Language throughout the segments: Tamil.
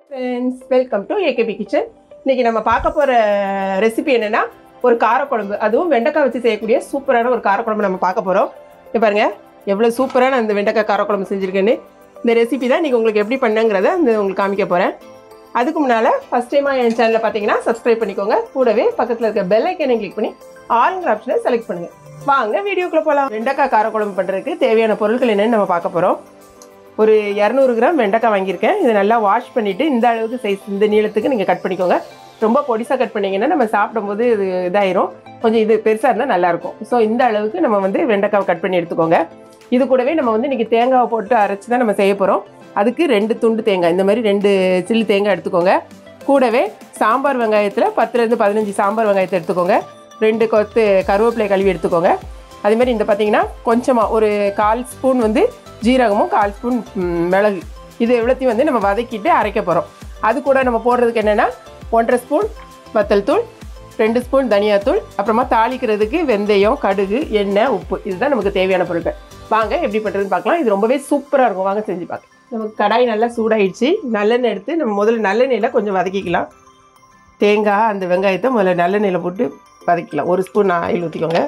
Friends welcome to AKP kitchen இன்னைக்கு நம்ம பார்க்க போகிற ரெசிபி என்னன்னா ஒரு காரக்குழம்பு அதுவும் வெண்டைக்காய் வச்சு செய்யக்கூடிய சூப்பரான ஒரு காரக்குழம்பு நம்ம பார்க்க போகிறோம் இங்க பாருங்க எவ்வளோ சூப்பரான அந்த வெண்டைக்காய் காரக்குழம்பு செஞ்சுருக்கேன்னு இந்த ரெசிபி தான் இன்றைக்கி உங்களுக்கு எப்படி பண்ணுங்கிறத அந்த உங்களுக்கு காமிக்க போகிறேன் அதுக்கு முன்னால் ஃபஸ்ட் டைமாக என் சேனலில் பார்த்தீங்கன்னா சப்ஸ்கிரைப் பண்ணிக்கோங்க கூடவே பக்கத்தில் இருக்க பெல் ஐக்கனை கிளிக் பண்ணி ஆளுங்கிற ஆப்ஷனை செலக்ட் பண்ணுங்கள் வாங்க வீடியோக்குள்ளே போகலாம் வெண்டைக்காய் காரக்குழம்பு பண்ணுறதுக்கு தேவையான பொருட்கள் என்னன்னு நம்ம பார்க்க போகிறோம் ஒரு இரநூறு கிராம் வெண்டைக்காய் வாங்கியிருக்கேன் இதை நல்லா வாஷ் பண்ணிவிட்டு இந்த அளவுக்கு சைஸ் இந்த நீளத்துக்கு நீங்கள் கட் பண்ணிக்கோங்க ரொம்ப பொடிசாக கட் பண்ணீங்கன்னா நம்ம சாப்பிடும்போது இது இதாயிரும் கொஞ்சம் இது பெருசாக இருந்தால் நல்லாயிருக்கும் ஸோ இந்த அளவுக்கு நம்ம வந்து வெண்டைக்காவை கட் பண்ணி எடுத்துக்கோங்க இது கூடவே நம்ம வந்து இன்றைக்கி தேங்காவை போட்டு அரைச்சி தான் நம்ம செய்ய போகிறோம் அதுக்கு ரெண்டு துண்டு தேங்காய் இந்த மாதிரி ரெண்டு சில்லு தேங்காய் எடுத்துக்கோங்க கூடவே சாம்பார் வெங்காயத்தில் பத்துலேருந்து பதினஞ்சு சாம்பார் வெங்காயத்தை எடுத்துக்கோங்க ரெண்டு கொத்து கருவேப்பிலை கழுவி எடுத்துக்கோங்க அதே மாதிரி இந்த பார்த்தீங்கன்னா கொஞ்சமாக ஒரு கால் ஸ்பூன் வந்து ஜீரகமும் கால் ஸ்பூன் ம், மிளகு இது எவ்வளோத்தையும் வந்து நம்ம வதக்கிட்டு அரைக்க போகிறோம் அது கூட நம்ம போடுறதுக்கு என்னென்னா ஒன்றரை ஸ்பூன் வத்தல் தூள் ரெண்டு ஸ்பூன் தனியாத்தூள் அப்புறமா தாளிக்கிறதுக்கு வெந்தயம் கடுகு எண்ணெய் உப்பு இதுதான் நமக்கு தேவையான பொருட்கள் வாங்க எப்படி பண்ணுறதுன்னு பார்க்கலாம் இது ரொம்பவே சூப்பராக இருக்கும் வாங்க செஞ்சு பார்க்கலாம் நமக்கு கடாய் நல்லா சூடாயிடுச்சு நல்லெண்ணெய் எடுத்து நம்ம முதல்ல நல்லெண்ணெயில் கொஞ்சம் வதக்கிக்கலாம் தேங்காய் அந்த வெங்காயத்தை முதல்ல நல்லெண்ணெயில் போட்டு வதக்கிக்கலாம் ஒரு ஸ்பூன் ஆயில் ஊற்றிக்கோங்க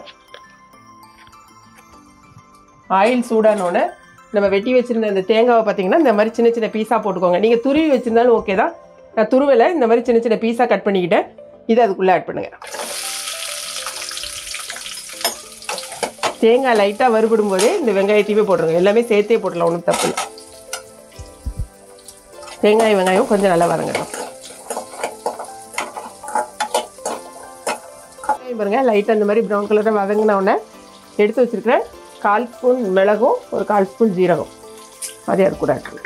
ஆயில் சூடானோடனே நம்ம வெட்டி வச்சிருந்த இந்த தேங்காவை பார்த்தீங்கன்னா இந்த மாதிரி சின்ன சின்ன பீஸாக போட்டுக்கோங்க நீங்கள் துருவி வச்சிருந்தாலும் ஓகே தான் நான் துருவலை இந்த மாதிரி சின்ன சின்ன பீஸாக கட் பண்ணிக்கிட்டேன் இதை அதுக்குள்ளே ஆட் பண்ணுங்கள் தேங்காய் லைட்டாக வறுபடும் போதே இந்த வெங்காயத்தையுமே போட்டுருங்க எல்லாமே சேர்த்தே போட்டுடலாம் ஒன்றும் தப்பு இல்லை தேங்காய் வெங்காயம் கொஞ்சம் நல்லா வதங்கட்டும் வெங்காயம் பாருங்க லைட்டாக இந்த மாதிரி ப்ரௌன் கலராக வதங்கின உடனே எடுத்து வச்சிருக்கிறேன் கால் ஸ்பூன் மிளகும் ஒரு கால் ஸ்பூன் ஜீரகம் அதே அது கூட add பண்ணுங்க.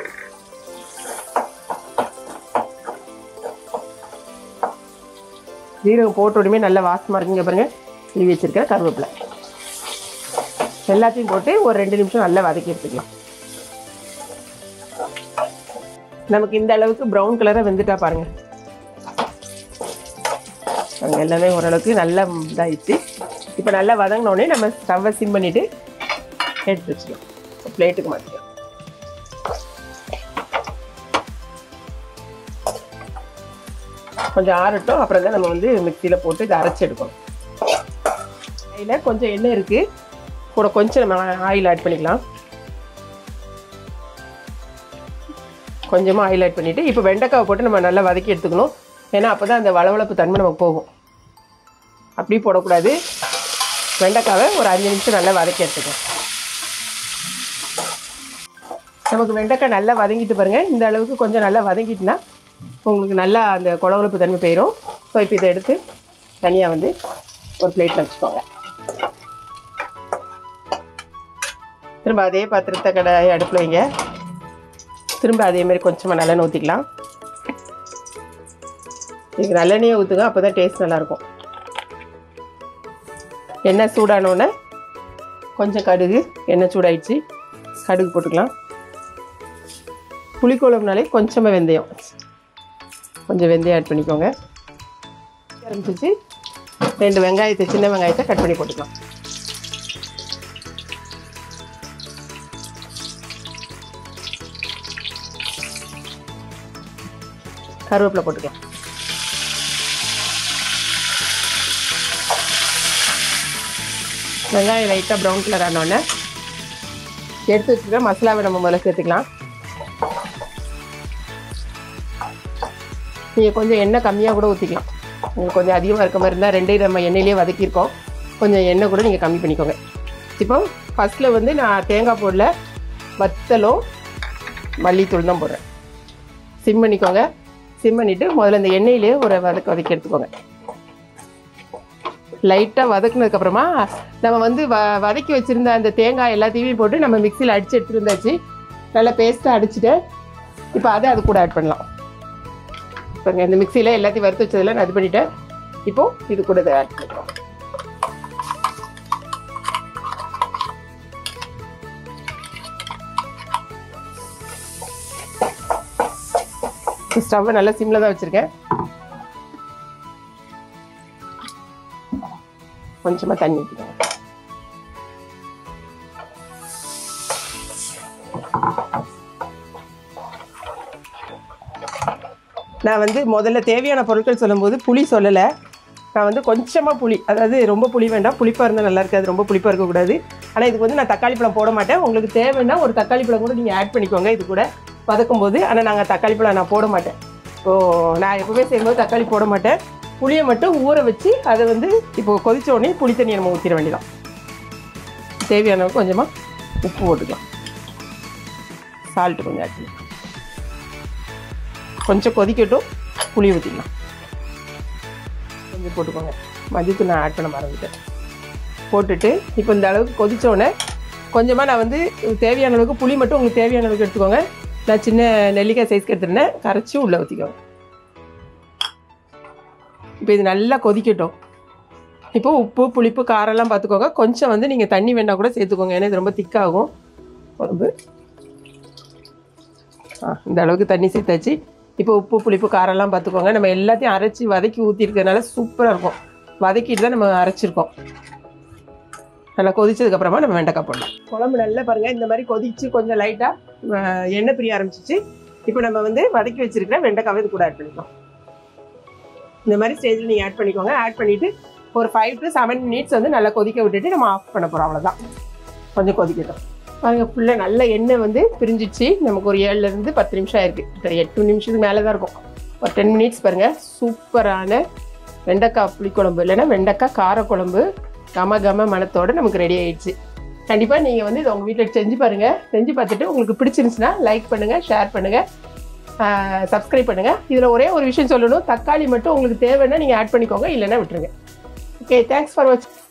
ஜீரகம் போட்ட உடனே நல்ல வாசமாக இருக்குங்க பாருங்க இழுவி வச்சிருக்கேன் கருவேப்பிலை எல்லாத்தையும் போட்டு ஒரு ரெண்டு நிமிஷம் நல்லா வதக்கி எடுத்துக்கலாம் நமக்கு இந்த அளவுக்கு ப்ரௌன் கலராக வெந்துட்டா பாருங்க பாருங்க எல்லாமே ஓரளவுக்கு நல்லா இதாகிடுச்சு இப்போ நல்லா வதங்கினோடனே நம்ம ஸ்டவ்வை சிம் பண்ணிவிட்டு எடுத்து வச்சுக்கலாம் பிளேட்டுக்கு மாற்றிக்கலாம் கொஞ்சம் ஆறட்டும் அப்புறம் தான் நம்ம வந்து மிக்சியில் போட்டு இதை அரைச்சி எடுக்கணும் அதில் கொஞ்சம் எண்ணெய் இருக்குது கூட கொஞ்சம் நம்ம ஆயில் ஆட் பண்ணிக்கலாம் கொஞ்சமாக ஆயில் ஆட் பண்ணிவிட்டு இப்போ வெண்டைக்காவை போட்டு நம்ம நல்லா வதக்கி எடுத்துக்கணும் ஏன்னா அப்போ தான் அந்த வளவளப்பு தன்மை நமக்கு போகும் அப்படி போடக்கூடாது வெண்டைக்காவை ஒரு அஞ்சு நிமிஷம் நல்லா வதக்கி எடுத்துக்கலாம் நமக்கு வெண்டைக்காய் நல்லா வதங்கிட்டு பாருங்கள் இந்த அளவுக்கு கொஞ்சம் நல்லா வதங்கிட்டுனா உங்களுக்கு நல்லா அந்த குழகுழப்பு தன்மை போயிடும் ஸோ இப்போ இதை எடுத்து தனியாக வந்து ஒரு பிளேட்டில் வச்சுக்கோங்க திரும்ப அதே பாத்திரத்தை கடாயை அடுப்பில் வைங்க திரும்ப அதே மாதிரி கொஞ்சமாக நல்லெண்ணெய் ஊற்றிக்கலாம் இதுக்கு நல்லெண்ணெயை ஊற்றுங்க அப்போ தான் டேஸ்ட் நல்லாயிருக்கும் எண்ணெய் சூடானோடனே கொஞ்சம் கடுகு எண்ணெய் சூடாயிடுச்சு கடுகு போட்டுக்கலாம் புளிக்குழம்புனாலே கொஞ்சமாக வெந்தயம் கொஞ்சம் வெந்தயம் ஆட் பண்ணிக்கோங்க ஆரம்பிச்சிச்சு ரெண்டு வெங்காயத்தை சின்ன வெங்காயத்தை கட் பண்ணி போட்டுக்கலாம் கருவேப்பிலை போட்டுக்கலாம் வெங்காயம் லைட்டாக ப்ரௌன் கலர் ஆனோடனே எடுத்து வச்சுருக்க மசாலாவை நம்ம முதல்ல சேர்த்துக்கலாம் நீங்கள் கொஞ்சம் எண்ணெய் கம்மியாக கூட ஊற்றிக்கலாம் உங்களுக்கு கொஞ்சம் அதிகமாக இருக்க மாதிரி இருந்தால் ரெண்டையும் நம்ம எண்ணெயிலே வதக்கியிருக்கோம் கொஞ்சம் எண்ணெய் கூட நீங்கள் கம்மி பண்ணிக்கோங்க இப்போ ஃபஸ்ட்டில் வந்து நான் தேங்காய் போடல வத்தலும் மல்லித்தூள் தான் போடுறேன் சிம் பண்ணிக்கோங்க சிம் பண்ணிவிட்டு முதல்ல இந்த எண்ணெயிலே ஒரு வதக்க வதக்கி எடுத்துக்கோங்க லைட்டாக வதக்குனதுக்கப்புறமா நம்ம வந்து வ வதக்கி வச்சுருந்த அந்த தேங்காய் எல்லாத்தையுமே போட்டு நம்ம மிக்சியில் அடித்து எடுத்துகிட்டு வந்தாச்சு நல்லா பேஸ்ட்டாக அடிச்சுட்டு இப்போ அதை அது கூட ஆட் பண்ணலாம் இப்போ இந்த மிக்சியில் எல்லாத்தையும் வறுத்து வச்சதெல்லாம் நான் இது பண்ணிட்டேன் இப்போது இது கூட இதை ஆட் பண்ணிக்கலாம் ஸ்டவ்வை நல்லா சிம்மில் தான் வச்சுருக்கேன் கொஞ்சமாக தண்ணி ஊற்றிக்கோங்க நான் வந்து முதல்ல தேவையான பொருட்கள் சொல்லும்போது புளி சொல்லலை நான் வந்து கொஞ்சமாக புளி அதாவது ரொம்ப புளி வேண்டாம் புளிப்பாக இருந்தால் நல்லா இருக்காது ரொம்ப புளிப்பாக இருக்கக்கூடாது ஆனால் இதுக்கு வந்து நான் தக்காளி பழம் போட மாட்டேன் உங்களுக்கு தேவைன்னா ஒரு தக்காளி பழம் கூட நீங்கள் ஆட் பண்ணிக்கோங்க இது கூட வதக்கும் போது ஆனால் நாங்கள் தக்காளி பழம் நான் போட மாட்டேன் ஸோ நான் எப்பவுமே செய்யும்போது தக்காளி போட மாட்டேன் புளியை மட்டும் ஊற வச்சு அதை வந்து இப்போ கொதிச்ச உடனே புளி தண்ணியை நம்ம ஊற்றிட வேண்டியதான் தேவையான அளவுக்கு கொஞ்சமாக உப்பு போட்டுக்கலாம் சால்ட்டு கொஞ்சம் ஆட் பண்ணி கொஞ்சம் கொதிக்கட்டும் புளி ஊற்றிக்கலாம் கொஞ்சம் போட்டுக்கோங்க மஞ்சத்தூள் நான் ஆட் பண்ண மறந்துட்டேன் போட்டுட்டு இப்போ இந்த அளவுக்கு கொதிச்ச உடனே கொஞ்சமாக நான் வந்து தேவையான அளவுக்கு புளி மட்டும் உங்களுக்கு தேவையான அளவுக்கு எடுத்துக்கோங்க நான் சின்ன நெல்லிக்காய் சைஸ்க்கு எடுத்துருந்தேன் கரைச்சி உள்ளே ஊற்றிக்கோங்க இப்போ இது நல்லா கொதிக்கட்டும் இப்போ உப்பு புளிப்பு காரெல்லாம் பார்த்துக்கோங்க கொஞ்சம் வந்து நீங்கள் தண்ணி வேணால் கூட சேர்த்துக்கோங்க ஏன்னா இது ரொம்ப திக்காகும் குழம்பு ஆ இந்த அளவுக்கு தண்ணி சேர்த்தாச்சு இப்போ உப்பு புளிப்பு காரெல்லாம் பார்த்துக்கோங்க நம்ம எல்லாத்தையும் அரைச்சி வதக்கி ஊற்றிருக்கறனால சூப்பராக இருக்கும் வதக்கிட்டு தான் நம்ம அரைச்சிருக்கோம் நல்லா கொதிச்சதுக்கப்புறமா நம்ம வெண்டைக்காய் போடலாம் குழம்பு நல்லா பாருங்கள் இந்த மாதிரி கொதிச்சு கொஞ்சம் லைட்டாக எண்ணெய் பிரிய ஆரம்பிச்சிச்சு இப்போ நம்ம வந்து வதக்கி வச்சிருக்கிற வெண்டைக்காவை இது கூட ஆட் பண்ணிக்கலாம் இந்த மாதிரி ஸ்டேஜில் நீங்கள் ஆட் பண்ணிக்கோங்க ஆட் பண்ணிவிட்டு ஒரு ஃபைவ் டு செவன் மினிட்ஸ் வந்து நல்லா கொதிக்க விட்டுட்டு நம்ம ஆஃப் பண்ண போகிறோம் அவ்வளோதான் கொஞ்சம் கொதிக்கட்டும் பாருங்க ஃபுல்லாக நல்ல எண்ணெய் வந்து பிரிஞ்சிச்சு நமக்கு ஒரு ஏழுலேருந்து பத்து நிமிஷம் ஆயிருக்கு எட்டு நிமிஷத்துக்கு மேலே தான் இருக்கும் ஒரு டென் மினிட்ஸ் பாருங்கள் சூப்பரான வெண்டைக்காய் புளிக்குழம்பு இல்லைன்னா வெண்டைக்காய் காரக்குழம்பு கம கம மணத்தோடு நமக்கு ரெடி ஆயிடுச்சு கண்டிப்பாக நீங்கள் வந்து இதை உங்கள் வீட்டில் செஞ்சு பாருங்கள் செஞ்சு பார்த்துட்டு உங்களுக்கு பிடிச்சிருந்துச்சுன்னா லைக் பண்ணுங்கள் ஷேர் பண்ணுங்கள் சப்ஸ்கிரைப் பண்ணுங்கள் இதில் ஒரே ஒரு விஷயம் சொல்லணும் தக்காளி மட்டும் உங்களுக்கு தேவைன்னா நீங்கள் ஆட் பண்ணிக்கோங்க இல்லைன்னா விட்டுருங்க ஓகே தேங்க்ஸ் ஃபார் வாட்சிங்